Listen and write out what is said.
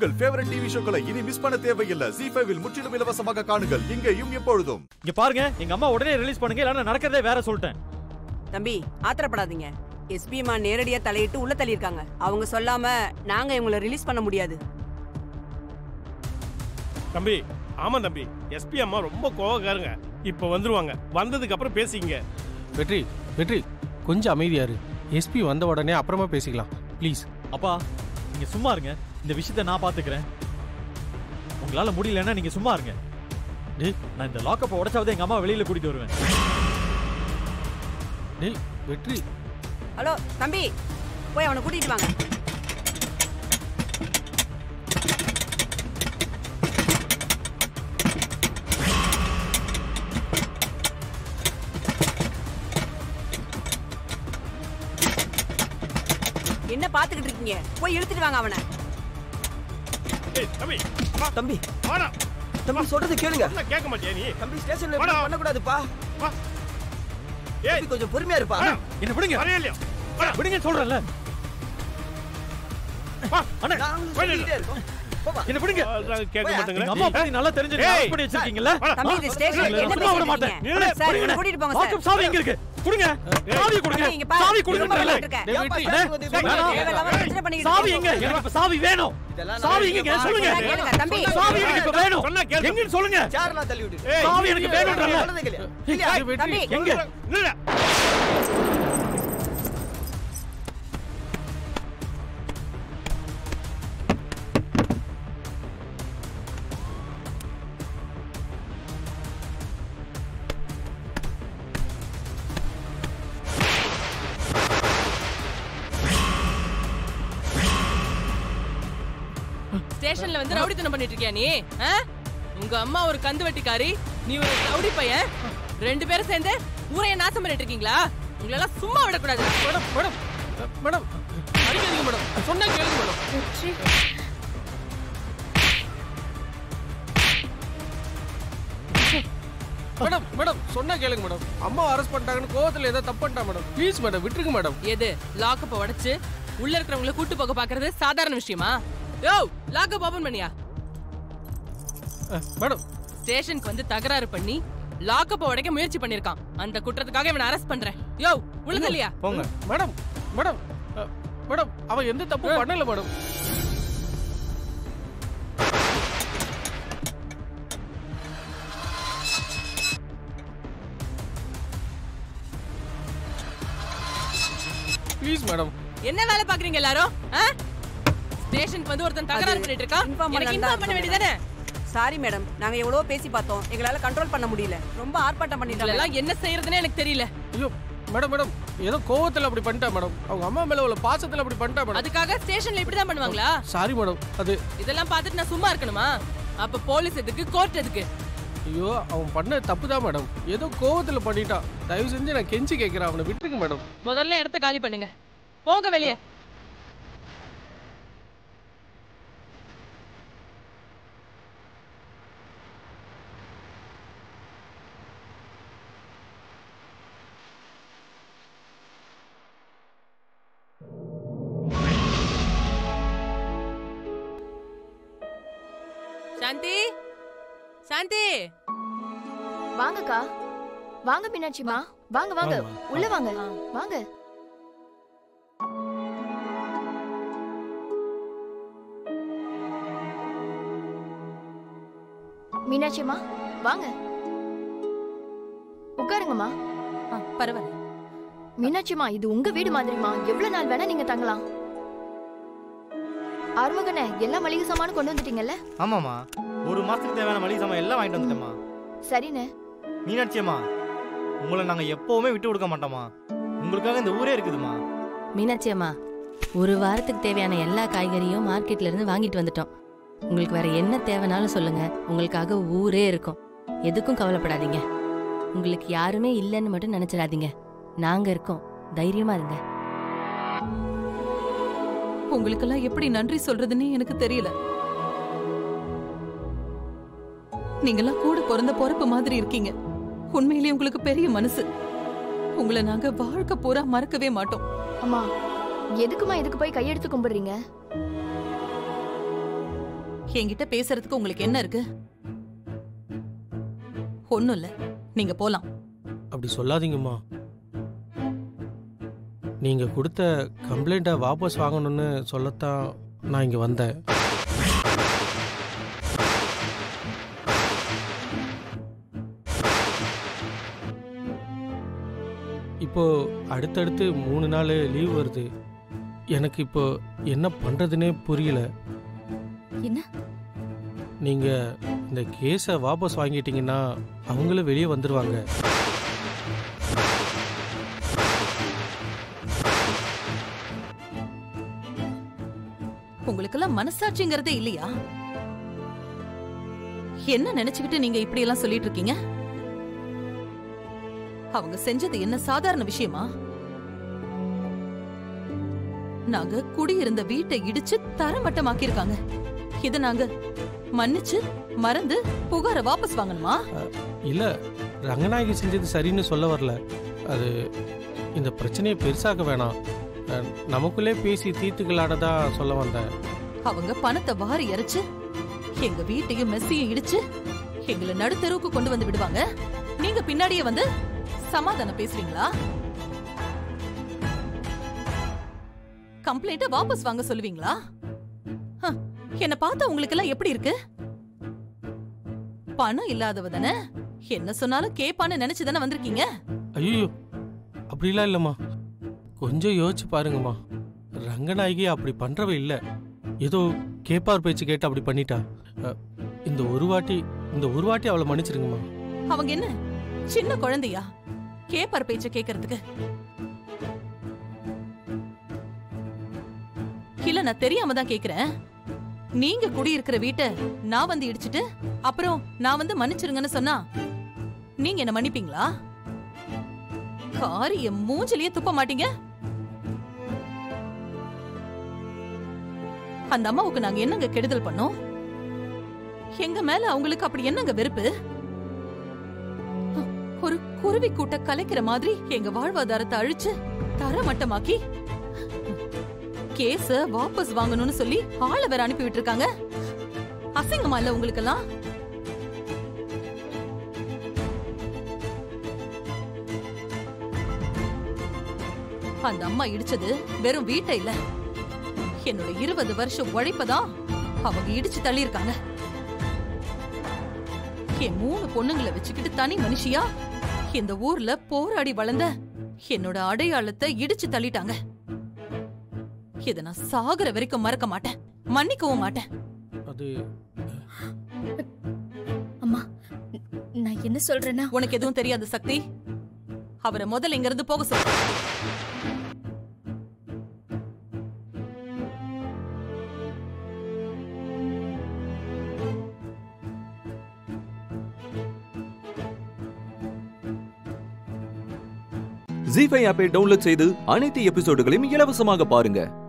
உங்கள் favourite TV ஷோக்களை இனி miss பண்ண தேவையில்லை ஜி ஃபைவில் முற்றிலும் இலவசமாக காணுங்கள் இங்கேயும் எப்பொழுதும் இங்க பாருங்க எங்க அம்மா உடனே ரிலீஸ் பண்ணுங்க இல்லைன்னா நடக்கிறதே வேற சொல்லிட்டேன் தம்பி ஆத்திரப்படாதீங்க எஸ்பி அம்மா நேரடியா தலையிட்டு உள்ள தள்ளியிருக்காங்க அவங்க சொல்லாம நாங்க இவங்கள ரிலீஸ் பண்ண முடியாது தம்பி ஆமா தம்பி எஸ்பி அம்மா ரொம்ப கோவக்காரங்க இப்ப வந்துருவாங்க வந்ததுக்கு அப்புறம் பேசிங்க வெற்றி வெற்றி கொஞ்சம் அமைதியா இரு எஸ்பி வந்த உடனே அப்புறமா பேசிக்கலாம் ப்ளீஸ் அப்பா நீங்க சும்மா இருங்க இந்த விஷயத்த நான் பாத்துக்கிறேன் உங்களால முடியலன்னா நீங்க சும்மா இருங்க டேய் நான் இந்த லாக்கப்பை உடைச்சாவது எங்க அம்மா வெளியில கூட்டிட்டு வருவேன் டேய் வெற்றி ஹலோ தம்பி போய் அவனை கூட்டிட்டு வாங்க என்ன பாத்துக்கிட்டு இருக்கீங்க போய் இழுத்துட்டு வாங்க அவனை ஏய் தம்பி வா, தம்பி வாடா தம்பி சொல்றது கேளுங்க சொன்னா கேட்க மாட்டியா நீ தம்பி ஸ்டேஷன்ல வாடா. இப்படி பண்ணக்கூடாதுப்பா வா ஏய் தம்பி கொஞ்சம் பொறுமையா இருப்பா வாடா. என்ன விடுங்க வரையா இல்லையா வாடா. விடுங்க சொல்றேன்ல வா அண்ணே நாங்களும் போயிடு. சொல்லிட்டே இருக்கோம் போப்பா. என்ன விடுங்க சொல்றாங்க கேட்க போயா. எங்க அம்மா மாட்டேங்கிறேன் பத்தி நல்லா தெரிஞ்சு ஏய். arrest பண்ணி வச்சிருக்கீங்கல்ல தம்பி இது ஸ்டேஷன் இல்ல, என்ன சும்மா விட பேசிட்டு மாட்டேன். இருக்கீங்க நில்லு, சார் விடுங்க. இவனை கூட்டிட்டு போங்க லாக்கப் சார் சாவி எங்க இருக்கு கொடுங்க சாவி கொடுங்க அண்ணே, இங்க பாரு. சாவி இரும்பு கொடுங்க பண்ணிட்டு இருக்கேன். டேய், ஏப்பா, வெற்றி. ஸ்டேஷன் வந்து டேய், சொல்லுங்க. வேணாம். தேவையில்லாம பிரச்சனை பண்ணிக்கிட்டு சாவி இருக்கீங்க. எங்க எனக்கு இப்ப சாவி வேணும் இதெல்லாம் சாவி நான் எங்க சொல்லுங்க கேளுங்க, கேளுங்க, தம்பி. சாவி எனக்கு இப்ப வேணும் சொன்னா கேளு. எங்கன்னு சொல்லுங்க சேர்லாம் தள்ளி விட்டு ஏய் சாவி எனக்கு வேணும்ன்றல சொல்றது கேளு. இல்லையா? ஏய், வெற்றி. தம்பி. எங்க நில்லுடா. ஸ்டேஷன்ல வந்து ரவுடித்தனம் பண்ணிட்டு இருக்கியா நீ ஆ? உங்க அம்மா ஒரு கந்து வெட்டிக்காரி நீ ஒரு ரவுடி பையன் ரெண்டு பேரும் சேர்ந்து ஊரைய நாசம் பண்ணிட்டு இருக்கீங்களா உங்களெல்லாம் சும்மா விடக்கூடாது மேடம் மேடம் மேடம் அடிக்காதீங்க மேடம் சொன்னா கேளுங்க மேடம் மேடம் மேடம் சொன்னா கேளுங்க மேடம் அம்மா அரெஸ்ட் பண்ணிட்டாங்கன்னு கோவத்துல ஏதோ தப்பு பண்ணிட்டா மேடம் ப்ளீஸ் மேடம் விட்டுருங்க மேடம் எது லாக்கப்ப உடைச்சு உள்ள இருக்கிறவங்கள கூட்டு போக பாக்குறது சாதாரண விஷயமா யோ லாக்கப் ஓபன் பண்ணியா அஹ், மேடம் ஸ்டேஷனுக்கு வந்து தகராறு பண்ணி லாக்கப்ப உடைக்க முயற்சி பண்ணிருக்கான் அந்த குற்றத்துக்காக இவனை அரெஸ்ட் பண்றேன் யோ உள்ள இல்லையா போங்க மேடம் மேடம் அஹ், மேடம் அவன் எந்த தப்பும் பண்ணல மேடம் ப்ளீஸ் மேடம் என்ன வேலை பாக்குறீங்க எல்லாரும் ஆ? ஸ்டேஷனுக்கு வந்து ஒருத்தன் தகராறு பண்ணிட்டு இருக்கான் inform எனக்கு பண்ணலாம் இன்ஃபார்ம் பண்ண தான் வேண்டியதானே சாரி மேடம் நாங்க எவ்வளவோ பேசி பார்த்தோம் எங்களால கண்ட்ரோல் பண்ண முடியல ரொம்ப ஆர்ப்பாட்டம் பண்ணிட்டாங்க இதெல்லாம் என்ன செய்யறதுன்னு எனக்கு தெரியல ஐயோ மேடம் மேடம் ஏதோ கோவத்துல அப்படி பண்ணிட்டா மேடம் அவங்க அம்மா மேல உள்ள பாசத்துல அப்படி பண்ணிட்டா மேடம் அதுக்காக ஸ்டேஷன்ல இப்படிதான் பண்ணுவாங்களா சாரி மேடம் அது இதெல்லாம் பார்த்துட்டு நான் சும்மா இருக்கணுமா அப்ப போலீஸ் எதுக்கு கோர்ட் எதுக்கு ஐயோ அவன் பண்ண தப்பு தான் மேடம் ஏதோ கோவத்துல பண்ணிட்டான் தயவு செஞ்சு நான் கெஞ்சி கேட்கிறேன் அவனை விட்டுருங்க மேடம் முதல்ல இடத்த காலி பண்ணுங்க போங்க வெளியே சாந்தி சாந்தி வாங்கக்கா வாங்க மீனாட்சிமா வாங்க வாங்க வாங்கம்மா. உள்ள வாங்க வாங்க மீனாட்சிமா வாங்க உட்காருங்கம்மா ஆ, பரவாயில்ல மீனாட்சிமா இது உங்க வீடு மாதிரிமா எவ்வளவு நாள் வேணா நீங்க தங்கலாம் ஆறுமுகனே எல்லா மளிகை சாமானும் கொண்டு வந்துட்டீங்கல்ல ஆமாம்மா ஒரு மாசத்துக்கு தேவையான மளிகை சாமான் எல்லாம் வாங்கிட்டு வந்துட்டேம்மா சரிண்ணே மீனாட்சி அம்மா உங்களை நாங்க எப்பவுமே விட்டு கொடுக்க மாட்டோமா உங்களுக்காக இந்த ஊரே இருக்குதுமா மீனாட்சி அம்மா ஒரு வாரத்துக்கு தேவையான எல்லா காய்கறியும் மார்க்கெட்ல இருந்து வாங்கிட்டு வந்துட்டோம் உங்களுக்கு வேற என்ன தேவைனாலும் சொல்லுங்க உங்களுக்காக ஊரே இருக்கும் எதுக்கும் கவலைப்படாதீங்க உங்களுக்கு யாருமே இல்லைன்னு மட்டும் நினைச்சிடாதீங்க நாங்க இருக்கோம் தைரியமா இருங்க உங்களுக்கெல்லாம் எப்படி நன்றி சொல்றதுன்னு எனக்கு தெரியல நீங்கெல்லாம் கூட பிறந்த பொறுப்பு மாதிரி இருக்கீங்க உண்மையிலேயே உங்களுக்கு பெரிய மனசு உங்களை நாங்க வாழ்க்கை பூரா மறக்கவே மாட்டோம் அம்மா எதுக்குமா இதுக்கு போய் கையெடுத்து கும்பிடுறீங்க என்கிட்ட பேசுறதுக்கு உங்களுக்கு என்ன இருக்கு ஒண்ணும் இல்ல நீங்க போலாம் அப்படி சொல்லாதீங்கம்மா நீங்க கொடுத்த கம்ப்ளைண்ட்டை வாபஸ் வாங்கணும்னு சொல்லத்தான் நான் இங்க வந்தேன் இப்போ அடுத்தடுத்து மூணு நாள் லீவ் வருது எனக்கு இப்போ என்ன பண்றதுனே புரியல என்ன நீங்க இந்த கேஸை வாபஸ் வாங்கிட்டீங்கன்னா அவங்களும் வெளியே வந்துருவாங்க உங்களுக்கெல்லாம் மனசாட்சிங்கிறதே இல்லையா என்ன நினைச்சுக்கிட்டு நீங்க இப்படி எல்லாம் சொல்லிட்டு இருக்கீங்க அவங்க செஞ்சது என்ன சாதாரண விஷயமா நாங்க குடியிருந்த வீட்டை இடிச்சு தரமட்டமாக்கி இருக்காங்க இத நாங்க மன்னிச்சு மறந்து புகார வாபஸ் வாங்கணுமா இல்ல ரங்கநாயகி செஞ்சது சரின்னு சொல்ல வரல அது இந்த பிரச்சனையை பெருசாக்க வேணாம் அஹ், நமக்குள்ளே பேசி தீர்த்துக்கலாட சொல்ல வந்தேன் அவங்க பணத்தை வாரி இறைச்சு எங்க வீட்டையும் மெஸ்ஸையும் இடிச்சு எங்களை நடுத்தெருவுக்கு கொண்டு வந்து விடுவாங்க நீங்க பின்னாடியே வந்து சமாதானம் பேசுவீங்களா கம்ப்ளைண்ட வாபஸ் வாங்க சொல்லுவீங்களா ஹ, என்ன பார்த்தா உங்களுக்கு எல்லாம் எப்படி இருக்கு பணம் இல்லாதவ தானே என்ன சொன்னாலும் கேப்பான்னு நினைச்சு தானே வந்திருக்கீங்க ஐயோ அப்படிலாம் இல்லைம்மா கொஞ்சம் யோசிச்சு பாருங்கம்மா ரங்கநாயகி அப்படி பண்றவ இல்ல ஏதோ கேப்பார் பேச்சு கேட்டு அப்படி பண்ணிட்டா அஹ், இந்த ஒரு வாட்டி இந்த ஒரு வாட்டி அவளை மன்னிச்சிருங்கம்மா அவங்க என்ன சின்ன குழந்தையா கேப்பார் பேச்ச கேக்குறதுக்கு இல்ல நான் தெரியாம தான் கேக்குறேன் நீங்க குடியிருக்கிற வீட்டை நான் வந்து இடிச்சிட்டு அப்புறம் நான் வந்து மன்னிச்சிருங்கன்னு சொன்னா நீங்க என்ன மன்னிப்பீங்களா காரி என் மூஞ்சிலேயே துப்ப மாட்டீங்க அந்த அம்மாவுக்கு நாங்க என்னங்க கெடுதல் பண்ணோம் எங்க மேல அவங்களுக்கு அப்படி என்னங்க வெறுப்பு ஒரு குருவி கூட்ட கலைக்கிற மாதிரி எங்க வாழ்வாதாரத்தை அழிச்சு தரமட்டமாக்கி கேஸ வாபஸ் வாங்கணும்னு சொல்லி ஆளை வேற அனுப்பி விட்டுருக்காங்க அசிங்கமா இல்ல உங்களுக்கெல்லாம் அந்த அம்மா இடிச்சது வெறும் வீட்டை இல்ல என்னோட இருபது வருஷம் உழைப்பதான் அவங்க இடிச்சு தள்ளியிருக்காங்க என் மூணு பொண்ணுங்களை வச்சுக்கிட்டு தனி மனுஷியா இந்த ஊர்ல போராடி வளர்ந்த என்னோட அடையாளத்தை இடிச்சு தள்ளிட்டாங்க இத நான் சாகுற வரைக்கும் மறக்க மாட்டேன் மன்னிக்கவும் மாட்டேன் அது அம்மா நான் என்ன சொல்றேன்னா உனக்கு எதுவும் தெரியாது சக்தி அவரை முதல்ல இங்க இருந்து போக சொல்லு ஜி ஃபைவ் ஆப்பை டவுன்லோட் செய்து அனைத்து எபிசோடுகளையும் இலவசமாக பாருங்க